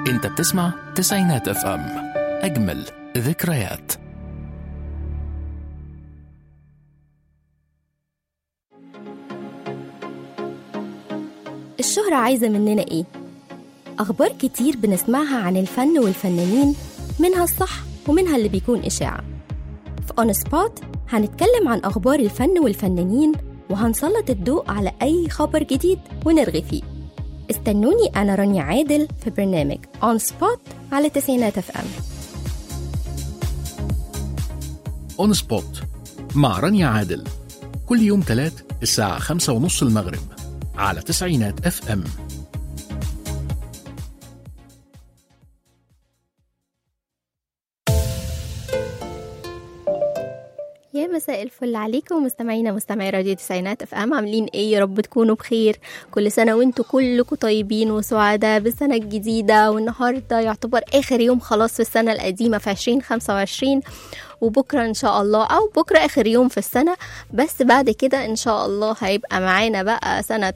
انت بتسمع تسعينات اف ام اجمل ذكريات الشهرة عايزة مننا إيه؟ أخبار كتير بنسمعها عن الفن والفنانين منها الصح ومنها اللي بيكون إشاعة في أون سبوت هنتكلم عن أخبار الفن والفنانين وهنسلط الضوء على أي خبر جديد ونرغي فيه استنوني أنا رانيا عادل في برنامج أون سبوت على تسعينات اف ام اون سبوت مع رانيا عادل كل يوم تلات الساعة خمسة ونص المغرب على تسعينات اف ام يا مساء الفل عليكم مستمعينا مستمعي راديو تسعينات اف ام عاملين ايه يا رب تكونوا بخير كل سنه وانتوا كلكم طيبين وسعداء بالسنه الجديده والنهارده يعتبر اخر يوم خلاص في السنه القديمه في 2025 وبكره ان شاء الله او بكره اخر يوم في السنه بس بعد كده ان شاء الله هيبقى معانا بقى سنه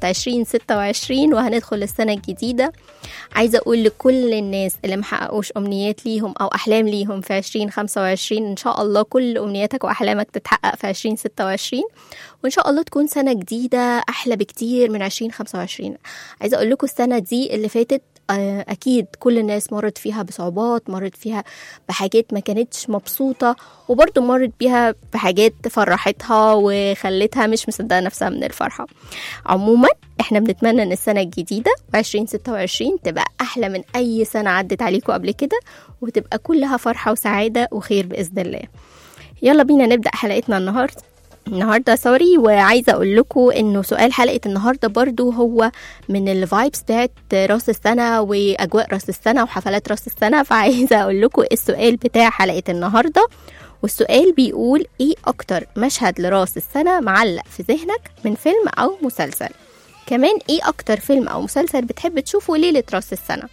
2026 وهندخل السنه الجديده عايزه اقول لكل الناس اللي محققوش امنيات ليهم او احلام ليهم في 2025 ان شاء الله كل امنياتك واحلامك تتحقق في 2026 وان شاء الله تكون سنه جديده احلى بكتير من 2025 عايزه اقول لكم السنه دي اللي فاتت آه، اكيد كل الناس مرت فيها بصعوبات مرت فيها بحاجات ما كانتش مبسوطه وبرضه مرت بيها بحاجات فرحتها وخلتها مش مصدقه نفسها من الفرحه عموما احنا بنتمنى ان السنه الجديده 2026 تبقى احلى من اي سنه عدت عليكم قبل كده وتبقى كلها فرحه وسعاده وخير باذن الله يلا بينا نبدا حلقتنا النهارده النهارده سوري وعايزه اقول لكم انه سؤال حلقه النهارده برضو هو من الفايبس بتاعت راس السنه واجواء راس السنه وحفلات راس السنه فعايزه اقول لكم السؤال بتاع حلقه النهارده والسؤال بيقول ايه اكتر مشهد لراس السنه معلق في ذهنك من فيلم او مسلسل كمان ايه اكتر فيلم او مسلسل بتحب تشوفه ليله راس السنه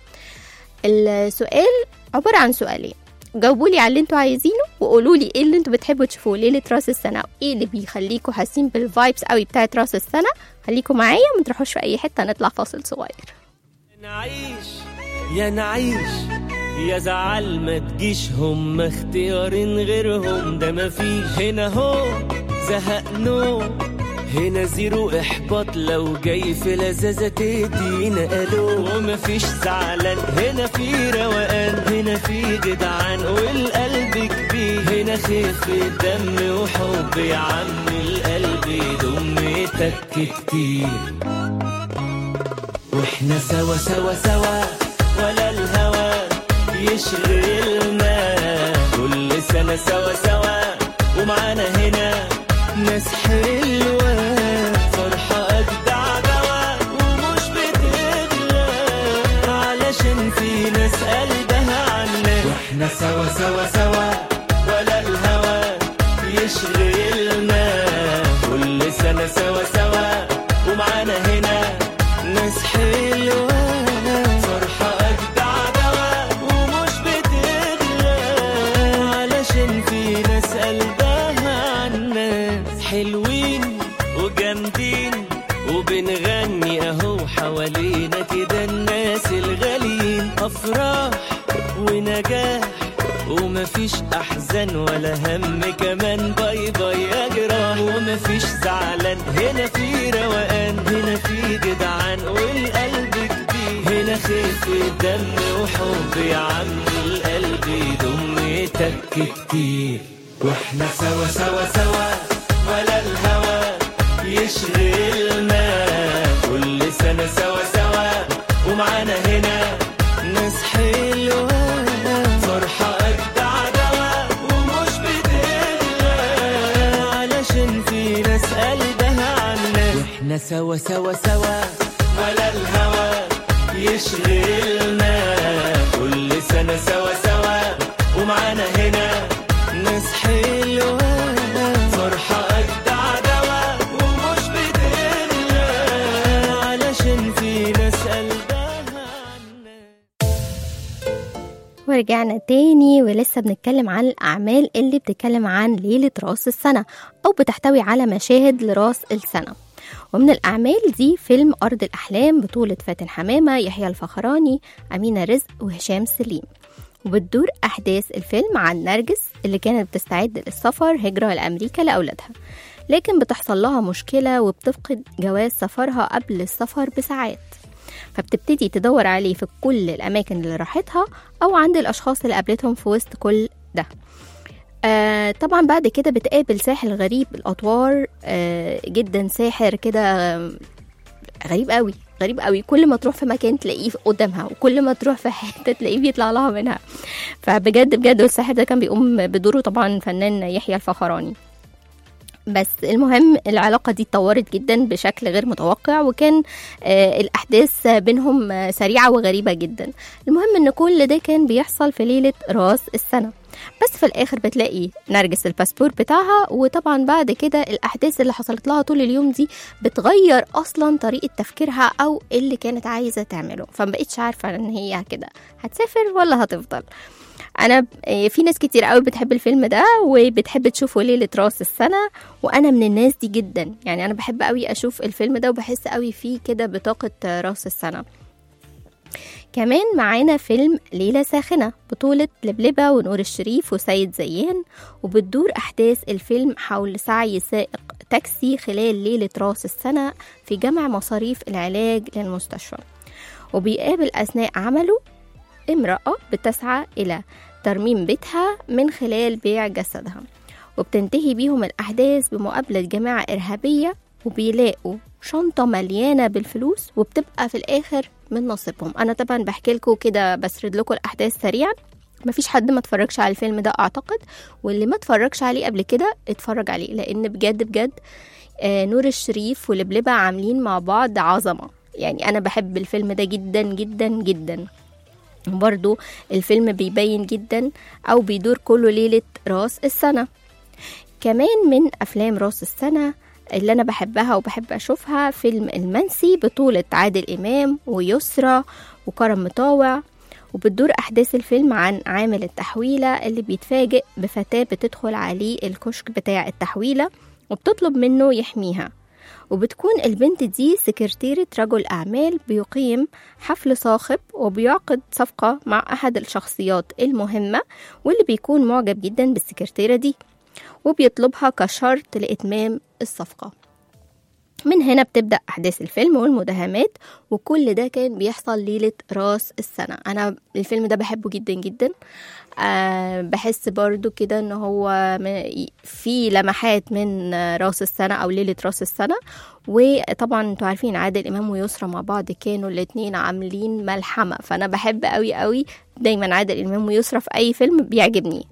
السؤال عباره عن سؤالين جاوبوا لي على اللي انتوا عايزينه وقولوا لي ايه اللي انتوا بتحبوا تشوفوه ليله راس السنه وايه اللي بيخليكوا حاسين بالفايبس قوي بتاعت راس السنه خليكم معايا ما تروحوش في اي حته نطلع فاصل صغير نعيش يا نعيش يا زعل ما تجيش هم اختيارين غيرهم ده مفيش هنا هو زهق نو هنا زيرو احباط لو جاي في لذاذة تدينا الو ومفيش زعلان هنا في روقان هنا في جدعان والقلب كبير هنا خفة دم وحب يا عم القلب يضم تك كتير واحنا سوا سوا سوا ولا الهوى يشغلنا كل سنة سوا سوا ومعانا هنا ناس حلوة فرحة أجدع دوا ومش بتغلى علشان في ناس قلبها عنا واحنا سوا سوا سوا ولا الهوى يشغلنا كل سنة سوا سوا ومعانا هنا ناس حلوة فرحة أجدع دوا ومش بتغلى علشان في ناس قلبها عالناس حلوين وجامدين وبنغني اهو حوالينا كده الناس الغاليين افراح ونجاح ومفيش احزان ولا هم كمان باي باي يا جراح ومفيش زعلان هنا في روقان هنا في جدعان والقلب كبير هنا خفة دم وحب يا عم القلب يضم تك كتير واحنا سوا سوا سوا ولا الهوى يشغلنا كل سنة سوا سوا ومعانا هنا ناس حلوة فرحة أجدع دوا ومش بتغلى علشان في ناس قلبها عنا واحنا سوا سوا سوا ولا الهوى يشغلنا كل سنة سوا سوا ومعانا هنا ناس حلوة فرحة أجدع دوا ومش بتغلى علشان في ناس قلبها عنا ورجعنا تاني ولسه بنتكلم عن الأعمال اللي بتتكلم عن ليلة راس السنة أو بتحتوي على مشاهد لراس السنة ومن الأعمال دي فيلم أرض الأحلام بطولة فاتن حمامة يحيى الفخراني أمينة رزق وهشام سليم وبتدور أحداث الفيلم عن نرجس اللي كانت بتستعد للسفر هجرة لأمريكا لأولادها لكن بتحصل لها مشكلة وبتفقد جواز سفرها قبل السفر بساعات فبتبتدي تدور عليه في كل الأماكن اللي راحتها أو عند الأشخاص اللي قابلتهم في وسط كل ده آه طبعا بعد كده بتقابل ساحر غريب الأطوار آه جدا ساحر كده آه، غريب قوي غريب قوي كل ما تروح في مكان تلاقيه قدامها وكل ما تروح في حته تلاقيه بيطلع لها منها فبجد بجد الساحر ده كان بيقوم بدوره طبعا فنان يحيى الفخراني بس المهم العلاقة دي اتطورت جدا بشكل غير متوقع وكان آه الأحداث بينهم آه، سريعة وغريبة جدا المهم إن كل ده كان بيحصل في ليلة راس السنة بس في الآخر بتلاقي نرجس الباسبور بتاعها وطبعا بعد كده الأحداث اللي حصلت لها طول اليوم دي بتغير أصلا طريقة تفكيرها أو اللي كانت عايزة تعمله فمبقتش عارفة إن هي كده هتسافر ولا هتفضل انا ب- آه، في ناس كتير قوي بتحب الفيلم ده وبتحب تشوفه ليله راس السنه وانا من الناس دي جدا يعني انا بحب قوي اشوف الفيلم ده وبحس قوي فيه كده بطاقه آه، راس السنه كمان معانا فيلم ليلة ساخنة بطولة لبلبة ونور الشريف وسيد زيان وبتدور أحداث الفيلم حول سعي سائق تاكسي خلال ليلة راس السنة في جمع مصاريف العلاج للمستشفى وبيقابل أثناء عمله امرأة بتسعى إلى ترميم بيتها من خلال بيع جسدها وبتنتهي بيهم الأحداث بمقابلة جماعة إرهابية وبيلاقوا شنطة مليانة بالفلوس وبتبقى في الآخر من نصيبهم أنا طبعا بحكي لكم كده بسرد لكم الأحداث سريعا مفيش حد ما اتفرجش على الفيلم ده أعتقد واللي ما اتفرجش عليه قبل كده اتفرج عليه لأن بجد بجد آه نور الشريف ولبلبة عاملين مع بعض عظمة يعني أنا بحب الفيلم ده جدا جدا جدا برضو الفيلم بيبين جدا أو بيدور كله ليلة راس السنة كمان من أفلام راس السنة اللي أنا بحبها وبحب أشوفها فيلم المنسي بطولة عادل إمام ويسرى وكرم مطاوع وبتدور أحداث الفيلم عن عامل التحويلة اللي بيتفاجئ بفتاة بتدخل عليه الكشك بتاع التحويلة وبتطلب منه يحميها وبتكون البنت دي سكرتيرة رجل أعمال بيقيم حفل صاخب وبيعقد صفقة مع أحد الشخصيات المهمة واللي بيكون معجب جدا بالسكرتيرة دي وبيطلبها كشرط لإتمام الصفقة من هنا بتبدأ أحداث الفيلم والمداهمات وكل ده كان بيحصل ليلة راس السنة أنا الفيلم ده بحبه جدا جدا أه بحس برضو كده ان هو م- في لمحات من راس السنة او ليلة راس السنة وطبعا انتوا عارفين عادل امام ويسرى مع بعض كانوا الاتنين عاملين ملحمة فانا بحب قوي قوي دايما عادل امام ويسرى في اي فيلم بيعجبني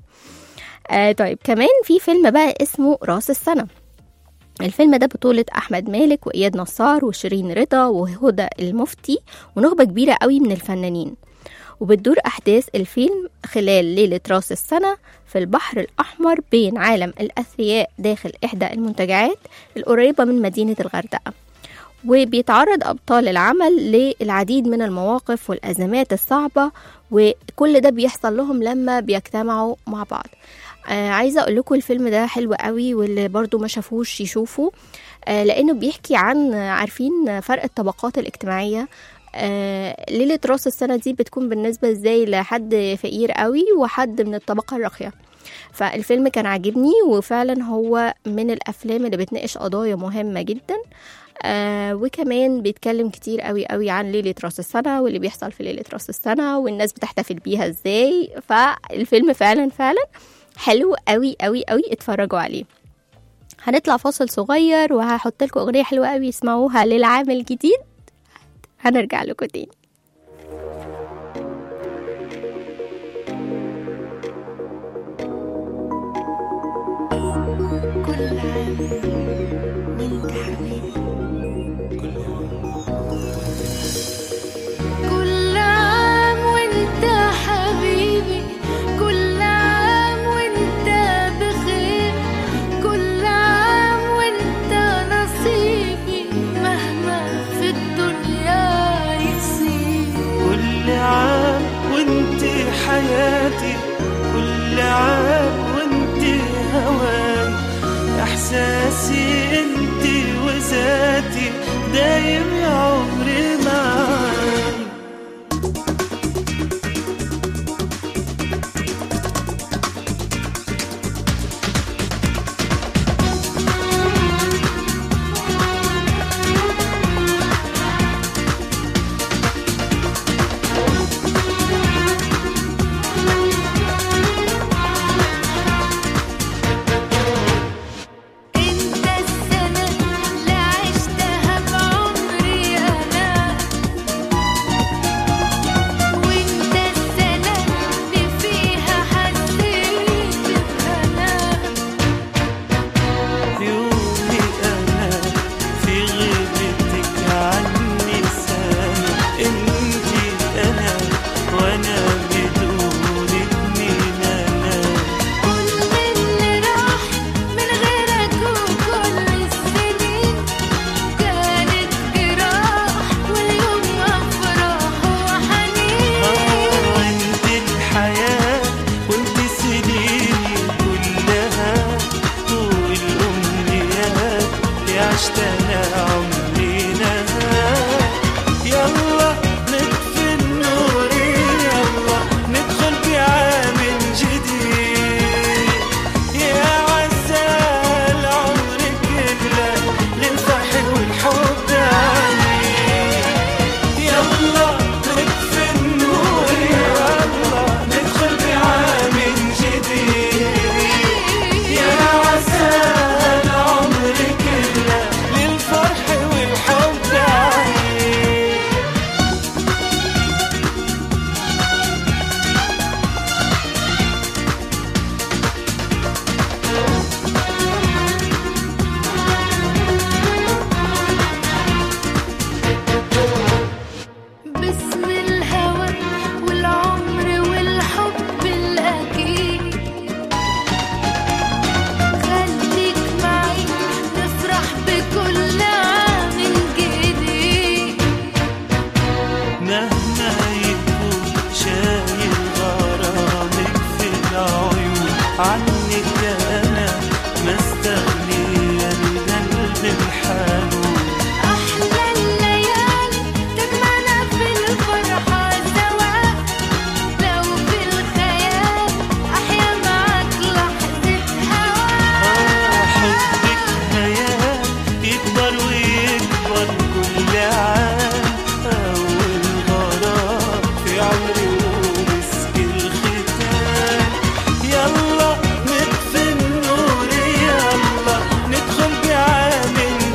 آه طيب كمان في فيلم بقى اسمه راس السنة الفيلم ده بطولة أحمد مالك وإياد نصار وشيرين رضا وهدى المفتي ونخبة كبيرة قوي من الفنانين وبتدور أحداث الفيلم خلال ليلة راس السنة في البحر الأحمر بين عالم الأثرياء داخل إحدى المنتجعات القريبة من مدينة الغردقة وبيتعرض أبطال العمل للعديد من المواقف والأزمات الصعبة وكل ده بيحصل لهم لما بيجتمعوا مع بعض آه عايزة أقول لكم الفيلم ده حلو قوي واللي برضو ما شافوش يشوفوا آه لأنه بيحكي عن آه، عارفين فرق الطبقات الاجتماعية آه ليلة راس السنة دي بتكون بالنسبة ازاي لحد فقير قوي وحد من الطبقة الراقية فالفيلم كان عاجبني وفعلا هو من الأفلام اللي بتناقش قضايا مهمة جدا آه وكمان بيتكلم كتير قوي قوي عن ليلة راس السنة واللي بيحصل في ليلة راس السنة والناس بتحتفل بيها ازاي فالفيلم فعلا فعلا حلو قوي قوي قوي اتفرجوا عليه هنطلع فاصل صغير وهحط لكم اغنيه حلوه قوي اسمعوها للعام الجديد هنرجع لكم تاني كل عام وانت حبيبي كل عام وانت حبيبي كل عام وانت بخير كل عام وانت نصيبي مهما في الدنيا يصير العمر معاك انت السنة اللي عشتها بعمري انا وانت السنة اللي فيها حسيت بأنا يومي أنا في غيبتك عني سنة انتي أنا وأنا بدونك مين أنا كل اللي راح من غيرك وكل السنين كانت جراح واليوم أفراح وحنين وانت الحياة وانت سنيني كلها والأمنيات اللي عشتها عمرنا يلا نطفي النور يلا ندخل بعام جديد يا عسى العمر كله للفرح والحب عليك يلا نطفي النور يلا ندخل بعام جديد يا عسى العمر كله للفرح والحب عليك باسم الهوى والعمر والحب الأكيد خليك معي نفرح بكل عام جديد مهما يكون شايل غرامك في العيون عنك انا مستغنية القلب الحنون أحلى الليالي تجمعنا في الفرحة سوا لو في الخيال أحيا معاك لحظة هوا حبك هيام يكبر ويكبر كل عام أول غرام في عمري ومسك الختام يلا نطفي النور يلا ندخل بعام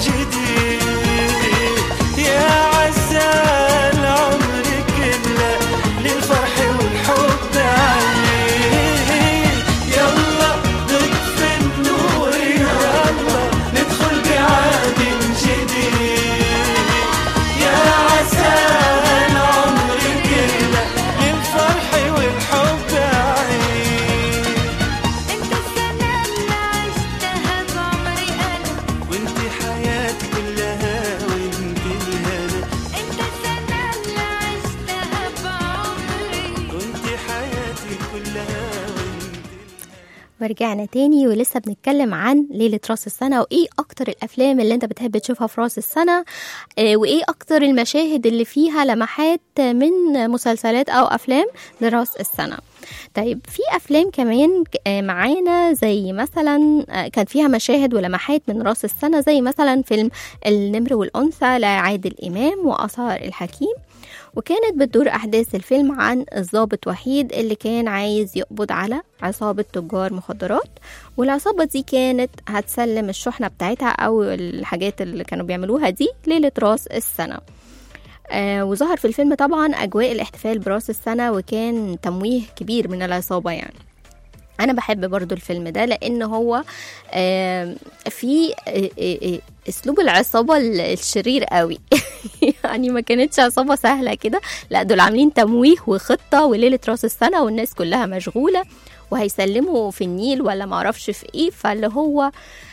جديد يا عسى العمر كله للفرح والحب عليك يلا نطفي النور يلا ندخل بعام جديد يا عسى العمر كله للفرح والحب عليك انت السنة اللي عشتها بعمري أنا وانت حياتي كلها وانت الهنا انت السنة اللي عشتها بعمري وانت حياتي كلها وانت ورجعنا تاني ولسه بنتكلم عن ليلة راس السنة وإيه أكتر الأفلام اللي أنت بتحب تشوفها في راس السنة آه، وإيه أكتر المشاهد اللي فيها لمحات من مسلسلات أو أفلام لراس السنة طيب في أفلام كمان آه، معانا زي مثلا آه، كان فيها مشاهد ولمحات من راس السنة زي مثلا فيلم النمر والأنثى لعادل إمام وآثار الحكيم وكانت بتدور أحداث الفيلم عن الضابط وحيد اللي كان عايز يقبض على عصابة تجار مخدرات والعصابة دي كانت هتسلم الشحنة بتاعتها أو الحاجات اللي كانوا بيعملوها دي ليلة راس السنة آه وظهر في الفيلم طبعا أجواء الاحتفال براس السنة وكان تمويه كبير من العصابة يعني انا بحب برضو الفيلم ده لان هو آم، في آه، آه، آه، اسلوب العصابه ال- الشرير قوي يعني ما كانتش عصابه سهله كده لا دول عاملين تمويه وخطه وليله راس السنه والناس كلها مشغوله وهيسلموا في النيل ولا معرفش في ايه فاللي هو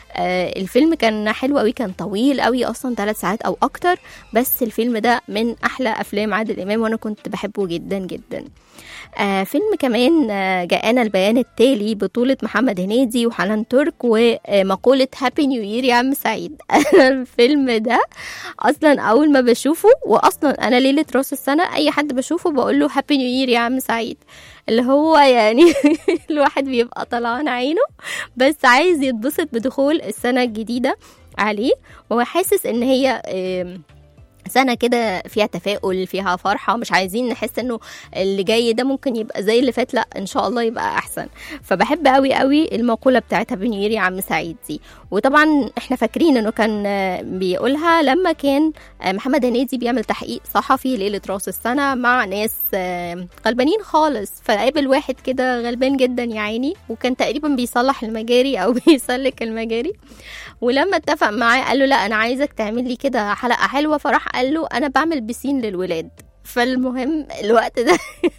آه الفيلم كان حلو قوي كان طويل قوي اصلا ثلاث ساعات او اكتر بس الفيلم ده من احلى افلام عادل امام وانا كنت بحبه جدا جدا آه فيلم كمان آه جاءنا البيان التالي بطولة محمد هنيدي وحنان ترك ومقولة هابي نيو يير يا عم سعيد أنا الفيلم ده أصلا أول ما بشوفه وأصلا أنا ليلة راس السنة أي حد بشوفه بقول له هابي نيو يير يا عم سعيد اللي هو يعني الواحد بيبقى طلعان عينه بس عايز يتبسط بدخول السنة الجديدة عليه وهو حاسس ان هي آم، سنة كده فيها تفاؤل فيها فرحة مش عايزين نحس انه اللي جاي ده ممكن يبقى زي اللي فات لا ان شاء الله يبقى احسن فبحب قوي قوي المقولة بتاعتها بنيير يا عم سعيد دي وطبعا احنا فاكرين انه كان آه، بيقولها لما كان آه، محمد هنيدي بيعمل تحقيق صحفي ليلة راس السنة مع ناس آه، غلبانين خالص فقابل واحد كده غلبان جدا يا عيني وكان تقريبا بيصلح المجاري او بيسلك المجاري ولما اتفق معاه قال له لا انا عايزك تعمل لي كده حلقه حلوه فراح قال له انا بعمل بسين للولاد فالمهم الوقت ده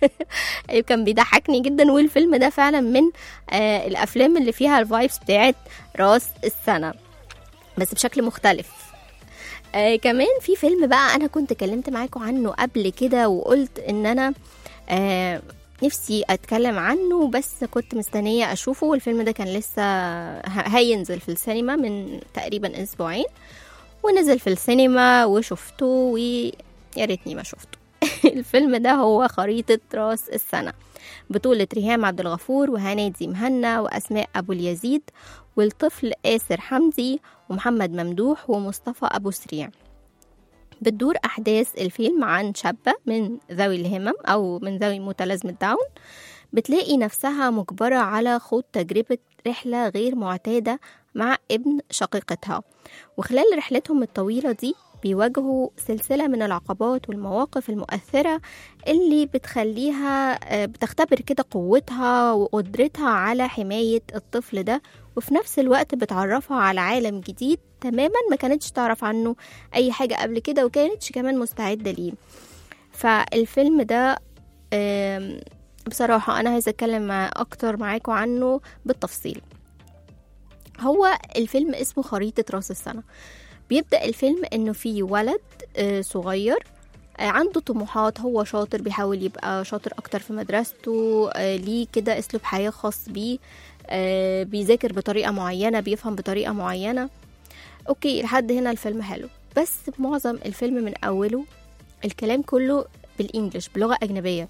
كان بيضحكني جدا والفيلم ده فعلا من آه الافلام اللي فيها الفايبس بتاعت راس السنه بس بشكل مختلف آه كمان في فيلم بقى انا كنت كلمت معاكم عنه قبل كده وقلت ان انا آه نفسي اتكلم عنه بس كنت مستنيه اشوفه والفيلم ده كان لسه ه- هينزل في السينما من تقريبا اسبوعين ونزل في السينما وشفته ويا ريتني ما شفته الفيلم ده هو خريطة راس السنة بطولة ريهام عبد الغفور وهنادي مهنا وأسماء أبو اليزيد والطفل آسر حمدي ومحمد ممدوح ومصطفى أبو سريع بتدور أحداث الفيلم عن شابة من ذوي الهمم أو من ذوي متلازمة داون بتلاقي نفسها مجبرة على خوض تجربة رحلة غير معتادة مع ابن شقيقتها وخلال رحلتهم الطويلة دي بيواجهوا سلسلة من العقبات والمواقف المؤثرة اللي بتخليها آه، بتختبر كده قوتها وقدرتها على حماية الطفل ده وفي نفس الوقت بتعرفها على عالم جديد تماما ما كانتش تعرف عنه أي حاجة قبل كده وكانتش كمان مستعدة ليه فالفيلم ده آم، بصراحة أنا عايزة أتكلم مع أكتر معاكم عنه بالتفصيل هو الفيلم اسمه خريطة راس السنة بيبدأ الفيلم إنه في ولد آه، صغير آه، عنده طموحات هو شاطر بيحاول يبقى شاطر أكتر في مدرسته آه، ليه كده أسلوب حياة خاص بيه آه، بيذاكر بطريقة معينة بيفهم بطريقة معينة أوكي لحد هنا الفيلم حلو بس معظم الفيلم من أوله الكلام كله بالإنجلش بلغة أجنبية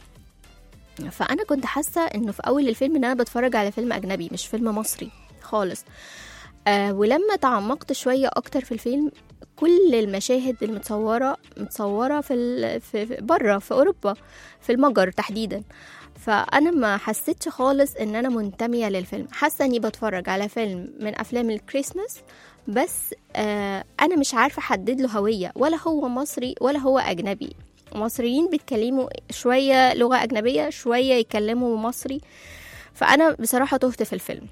فأنا كنت حاسة إنه في أول الفيلم إن أنا بتفرج على فيلم أجنبي مش فيلم مصري خالص آه ولما تعمقت شوية أكتر في الفيلم كل المشاهد المتصورة متصورة في, ال... في في- بره في أوروبا في المجر تحديدا فأنا ما حسيتش خالص إن أنا منتمية للفيلم حاسة إني بتفرج على فيلم من أفلام الكريسماس بس آه أنا مش عارفة أحدد له هوية ولا هو مصري ولا هو أجنبي مصريين بيتكلموا شوية لغة أجنبية شوية يتكلموا مصري فأنا بصراحة تهت في الفيلم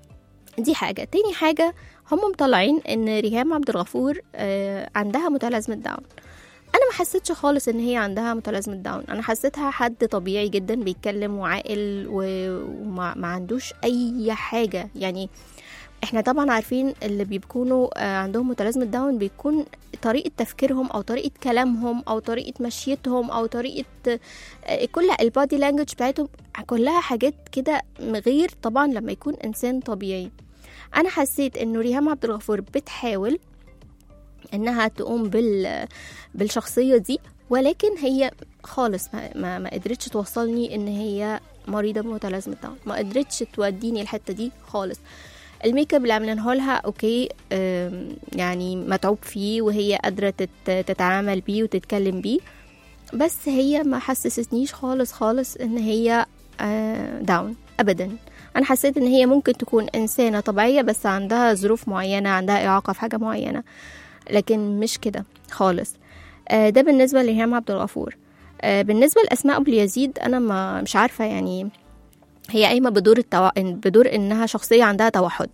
دي حاجة تاني حاجة هم مطلعين ان ريهام عبد الغفور آه، عندها متلازمة داون انا ما حسيتش خالص ان هي عندها متلازمة داون انا حسيتها حد طبيعي جدا بيتكلم وعاقل و- وما ما عندوش اي حاجة يعني احنا طبعا عارفين اللي بيكونوا آه، عندهم متلازمة داون بيكون طريقة تفكيرهم او طريقة كلامهم او طريقة مشيتهم او طريقة آه، كل البادي لانجوج بتاعتهم كلها حاجات كده غير طبعا لما يكون انسان طبيعي انا حسيت انه ريهام عبد الغفور بتحاول انها تقوم بال بالشخصيه دي ولكن هي خالص ما, ما, ما قدرتش توصلني ان هي مريضه بمتلازمه داون ما قدرتش توديني الحته دي خالص الميك اب اللي عاملينه لها اوكي أم، يعني متعوب فيه وهي قادره تت- تتعامل بيه وتتكلم بيه بس هي ما حسستنيش خالص خالص ان هي داون ابدا انا حسيت ان هي ممكن تكون انسانه طبيعيه بس عندها ظروف معينه عندها اعاقه في حاجه معينه لكن مش كده خالص آه، ده بالنسبه لريهام عبد الغفور آه، بالنسبه لاسماء ابو اليزيد انا ما مش عارفه يعني هي قايمه بدور التو... بدور انها شخصيه عندها توحد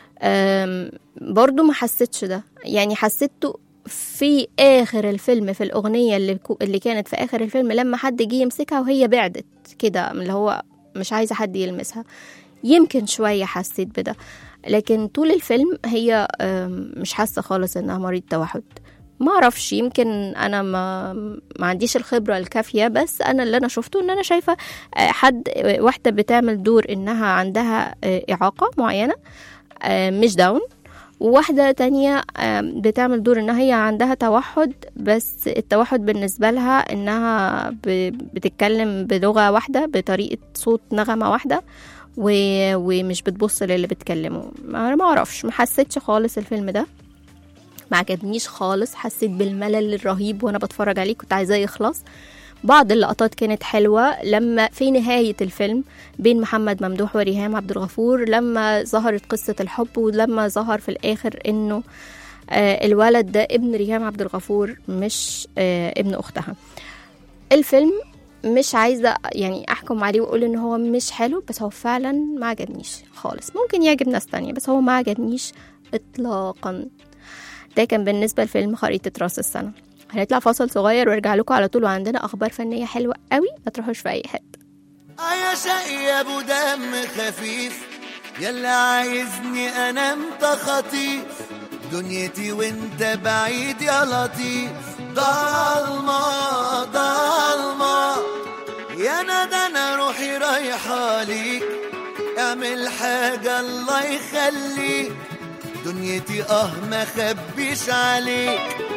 أم، برضو ما حسيتش ده يعني حسيته في اخر الفيلم في الاغنيه اللي كو- اللي كانت في اخر الفيلم لما حد جه يمسكها وهي بعدت كده اللي هو مش عايزه حد يلمسها يمكن شويه حسيت بده لكن طول الفيلم هي آم، مش حاسه خالص انها مريض توحد ما اعرفش يمكن انا ما ما عنديش الخبره الكافيه بس انا اللي انا شفته ان انا شايفه آه، حد آه، واحده بتعمل دور انها عندها آه، اعاقه معينه آه، مش داون وواحدة تانية آم، بتعمل دور انها هي عندها توحد بس التوحد بالنسبة لها انها ب- بتتكلم بلغة واحدة بطريقة صوت نغمة واحدة و... ومش بتبص للي بتكلمه ما ما اعرفش ما حسيتش خالص الفيلم ده ما عجبنيش خالص حسيت بالملل الرهيب وانا بتفرج عليه كنت عايزاه يخلص بعض اللقطات كانت حلوة لما في نهاية الفيلم بين محمد ممدوح وريهام عبد الغفور لما ظهرت قصة الحب ولما ظهر في الآخر إنه آه الولد ده ابن ريهام عبد الغفور مش آه ابن أختها الفيلم مش عايزة يعني أحكم عليه وأقول إن هو مش حلو بس هو فعلا ما عجبنيش خالص ممكن يعجب ناس تانية بس هو ما عجبنيش إطلاقا ده كان بالنسبة لفيلم خريطة راس السنة هنطلع فاصل صغير وارجع لكم على طول وعندنا أخبار فنية حلوة قوي ما تروحوش في أي حتة يا شقي يا ابو دم خفيف يلا عايزني انام خطيف دنيتي وانت بعيد يا لطيف ضلمة ضلمة يا ندى انا روحي رايحة ليك اعمل حاجة الله يخليك دنيتي اه ما خبيش عليك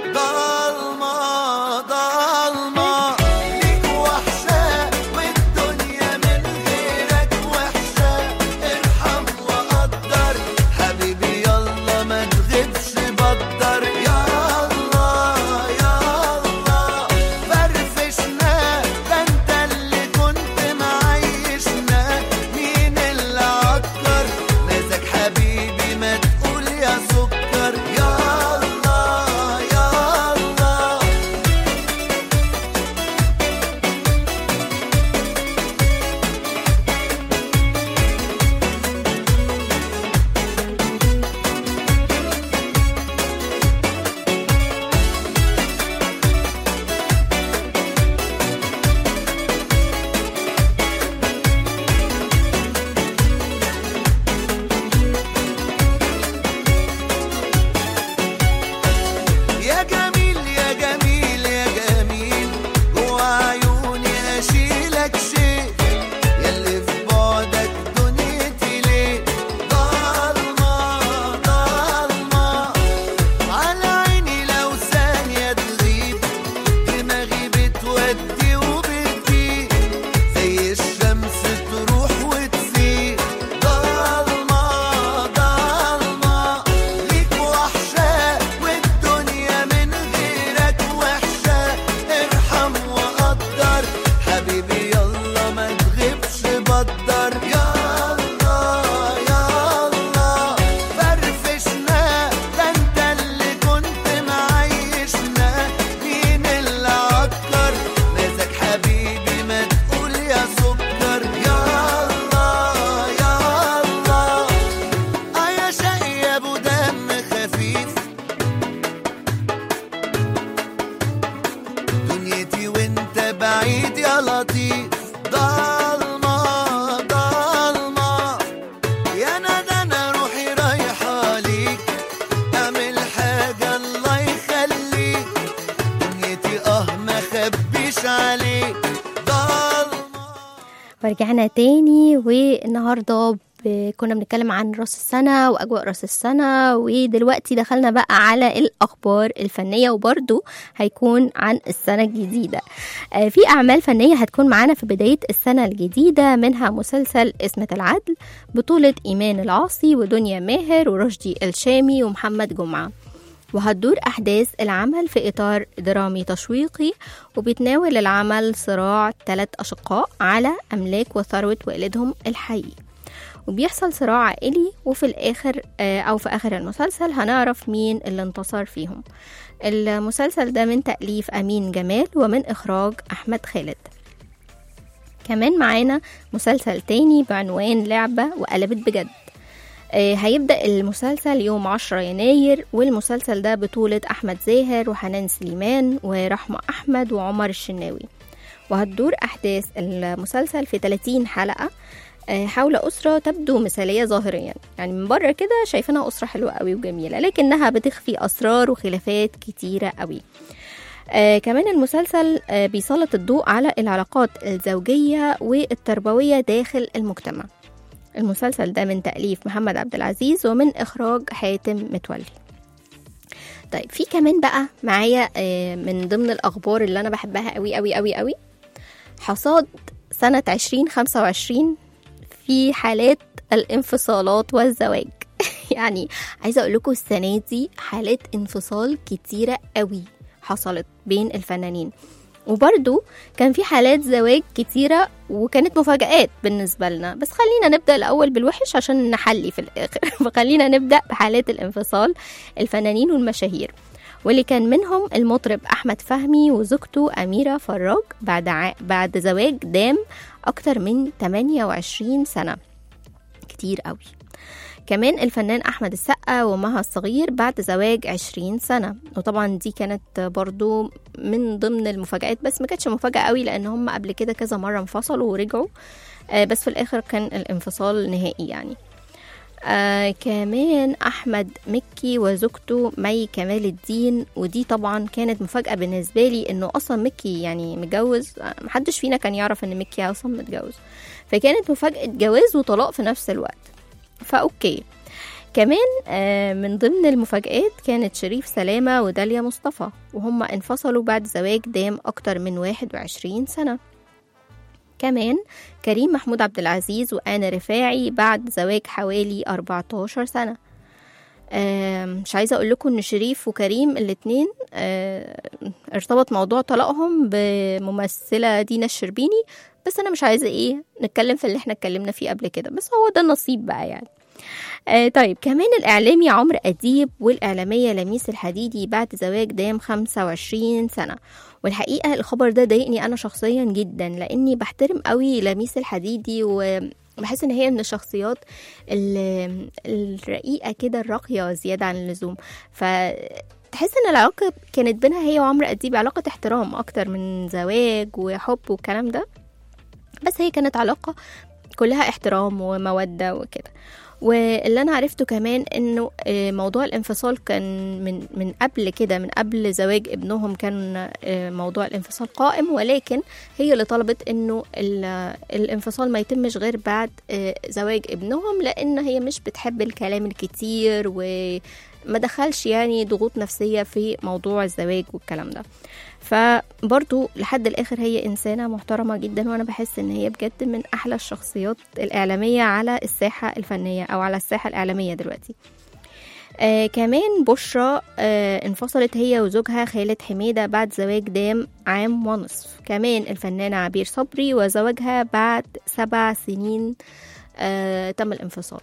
ضلمة ضلمة ليك وحشة والدنيا من غيرك وحشة ارحم وقدر حبيبي يلا ما تغيبش بدر يلا يلا فرفشنا ده انت اللي كنت معيشنا مين اللي عكر مزاج حبيبي ما تقول يا سكر يلا يلا يا جميل يا جميل يا جميل جوا عيوني اشيلك شيء ياللي في بعدك دنيتي ليه ضلمة ضلمة على عيني لو ثانية تغيب دماغي بتودي وبتجيب زي الشمس تروح وتسيب ضلمة ضلمة ليك وحشة والدنيا من غيرك وحشة ارحم وقدر حبيبي يلا ما تغيبش بدر يلا يلا فرفشنا ده انت اللي كنت معيشنا مين اللي عكر مزاج حبيبي ما تقول يا سكر يلا يلا اه يا شقي يا ابو دم خفيف دنيتي وانت بعيد يا لطيف ضلمة ضلمة يا ندى انا روحي رايحة ليك اعمل حاجة الله يخليك دنيتي اه ما خبيش عليك ضلمة ورجعنا تاني والنهاردة ب- كنا بنتكلم عن راس السنة وأجواء راس السنة ودلوقتي دخلنا بقى على الأخبار الفنية وبرضو هيكون عن السنة الجديدة آه، في أعمال فنية هتكون معانا في بداية السنة الجديدة منها مسلسل اسمة العدل بطولة إيمان العاصي ودنيا ماهر ورشدي الشامي ومحمد جمعة وهتدور أحداث العمل في إطار درامي تشويقي وبيتناول العمل صراع ثلاث أشقاء على أملاك وثروة والدهم الحقيقي وبيحصل صراع عائلي وفي الآخر آه، أو في آخر المسلسل هنعرف مين اللي انتصر فيهم المسلسل ده من تأليف أمين جمال ومن إخراج أحمد خالد كمان معانا مسلسل تاني بعنوان لعبة وقلبت بجد آه، هيبدأ المسلسل يوم 10 يناير والمسلسل ده بطولة أحمد زاهر وحنان سليمان ورحمة أحمد وعمر الشناوي وهتدور أحداث المسلسل في 30 حلقة آه، حول أسرة تبدو مثالية ظاهريا يعني من بره كده شايفينها أسرة حلوة قوي وجميلة لكنها بتخفي أسرار وخلافات كتيرة قوي آه كمان المسلسل آه بيسلط الضوء على العلاقات الزوجية والتربوية داخل المجتمع المسلسل ده من تأليف محمد عبد العزيز ومن إخراج حاتم متولي طيب في كمان بقى معايا آه من ضمن الأخبار اللي أنا بحبها قوي قوي قوي قوي حصاد سنة 2025 في حالات الانفصالات والزواج يعني عايزة أقول لكم السنة دي حالات انفصال كتيرة قوي حصلت بين الفنانين وبرضو كان في حالات زواج كتيرة وكانت مفاجآت بالنسبة لنا بس خلينا نبدأ الأول بالوحش عشان نحلي في الآخر فخلينا نبدأ بحالات الانفصال الفنانين والمشاهير واللي كان منهم المطرب أحمد فهمي وزوجته أميرة فراج بعد ع... بعد زواج دام أكتر من 28 سنة كتير قوي كمان الفنان أحمد السقا ومها الصغير بعد زواج 20 سنة وطبعا دي كانت برضو من ضمن المفاجآت بس ما كانتش مفاجأة قوي لأن هم قبل كده كذا مرة انفصلوا ورجعوا آه، بس في الآخر كان الانفصال نهائي يعني آه كمان أحمد مكي وزوجته مي كمال الدين ودي طبعا كانت مفاجأة بالنسبة لي إنه أصلا مكي يعني متجوز آه، محدش فينا كان يعرف إن مكي أصلا متجوز فكانت مفاجأة جواز وطلاق في نفس الوقت فأوكي كمان آه، من ضمن المفاجآت كانت شريف سلامة وداليا مصطفى وهم انفصلوا بعد زواج دام أكتر من 21 سنة كمان كريم محمود عبد العزيز وآنا رفاعي بعد زواج حوالي 14 سنة آم، مش عايزة أقول لكم إن شريف وكريم الاتنين آه، ارتبط موضوع طلاقهم بممثلة دينا الشربيني بس أنا مش عايزة إيه نتكلم في اللي احنا اتكلمنا فيه قبل كده بس هو ده النصيب بقى يعني آه طيب كمان الإعلامي عمرو أديب والإعلامية لميس الحديدي بعد زواج دام 25 سنة والحقيقة الخبر ده ضايقني أنا شخصيا جدا لأني بحترم قوي لميس الحديدي وبحس إن هي من الشخصيات ال- الرقيقة كده الراقية زيادة عن اللزوم فتحس إن العلاقة كانت بينها هي وعمرو أديب علاقة احترام أكتر من زواج وحب والكلام ده بس هي كانت علاقة كلها احترام ومودة وكده واللي انا عرفته كمان انه آه، موضوع الانفصال كان من من قبل كده من قبل زواج ابنهم كان آه، موضوع الانفصال قائم ولكن هي اللي طلبت انه ال- الانفصال ما يتمش غير بعد آه، زواج ابنهم لان هي مش بتحب الكلام الكتير وما دخلش يعني ضغوط نفسية في موضوع الزواج والكلام ده فبرضو لحد الاخر هي انسانه محترمه جدا وانا بحس ان هي بجد من احلى الشخصيات الاعلاميه على الساحه الفنيه او على الساحه الاعلاميه دلوقتي آه كمان بشرى آه انفصلت هي وزوجها خالد حميدة بعد زواج دام عام ونصف كمان الفنانة عبير صبري وزواجها بعد سبع سنين آه تم الانفصال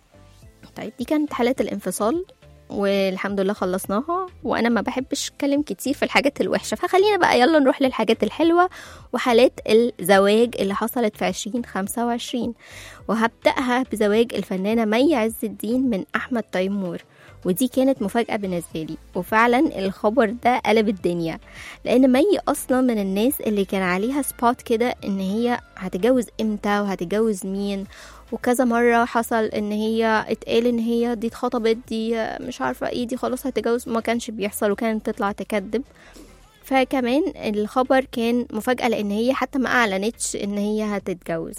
طيب دي كانت حالات الانفصال والحمد لله خلصناها وانا ما بحبش اتكلم كتير في الحاجات الوحشه فخلينا بقى يلا نروح للحاجات الحلوه وحالات الزواج اللي حصلت في 2025 وهبداها بزواج الفنانه مي عز الدين من احمد تيمور ودي كانت مفاجأة بالنسبة لي وفعلا الخبر ده قلب الدنيا لأن مي أصلا من الناس اللي كان عليها سبوت كده إن هي هتتجوز إمتى وهتتجوز مين وكذا مرة حصل ان هي اتقال ان هي دي اتخطبت دي مش عارفة ايه دي خلاص هتتجوز ما كانش بيحصل وكانت تطلع تكذب فكمان الخبر كان مفاجأة لان هي حتى ما اعلنتش ان هي هتتجوز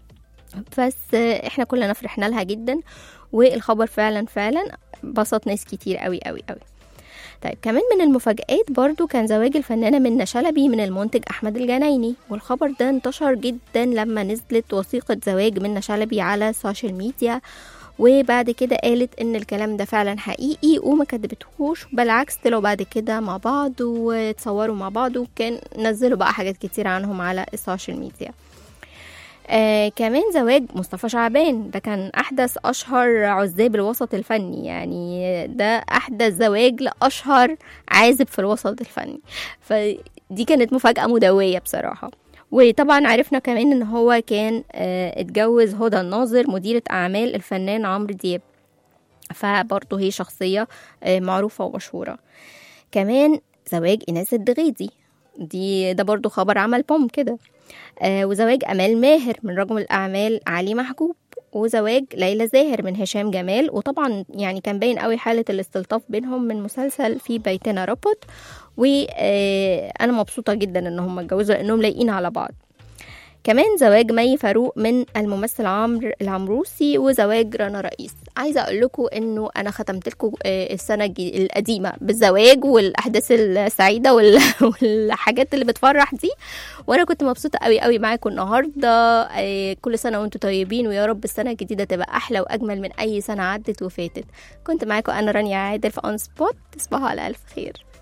بس احنا كلنا فرحنا لها جدا والخبر فعلا فعلا بسط ناس كتير قوي قوي قوي طيب كمان من المفاجآت برضو كان زواج الفنانة منى شلبي من المنتج أحمد الجنايني والخبر ده انتشر جدا لما نزلت وثيقة زواج منى شلبي على السوشيال ميديا وبعد كده قالت ان الكلام ده فعلا حقيقي وما كدبتهوش بالعكس طلعوا بعد كده مع بعض وتصوروا مع بعض وكان نزلوا بقى حاجات كتير عنهم على السوشيال ميديا آه كمان زواج مصطفى شعبان ده كان أحدث أشهر عزاب الوسط الفني يعني ده أحدث زواج لأشهر عازب في الوسط الفني فدي كانت مفاجأة مدوية بصراحة وطبعا عرفنا كمان ان هو كان آه اتجوز هدى الناظر مديرة أعمال الفنان عمرو دياب فبرضه هي شخصية آه معروفة ومشهورة كمان زواج إيناس الدغيدي دي ده برضو خبر عمل بوم كده آه وزواج أمال ماهر من رجل الأعمال علي محجوب وزواج ليلى زاهر من هشام جمال وطبعا يعني كان باين قوي حالة الاستلطاف بينهم من مسلسل في بيتنا ربط وأنا مبسوطة جدا إن هم اتجوزوا لأنهم لايقين على بعض كمان زواج مي فاروق من الممثل عمرو العمروسي وزواج رنا رئيس عايزه اقول لكم انه انا ختمت لكم السنه الجي- القديمه بالزواج والاحداث السعيده وال- والحاجات اللي بتفرح دي وانا كنت مبسوطه قوي قوي معاكم النهارده آه، كل سنه وانتم طيبين ويا رب السنه الجديده تبقى احلى واجمل من اي سنه عدت وفاتت كنت معاكم انا رانيا عادل في اون سبوت تصبحوا على الف خير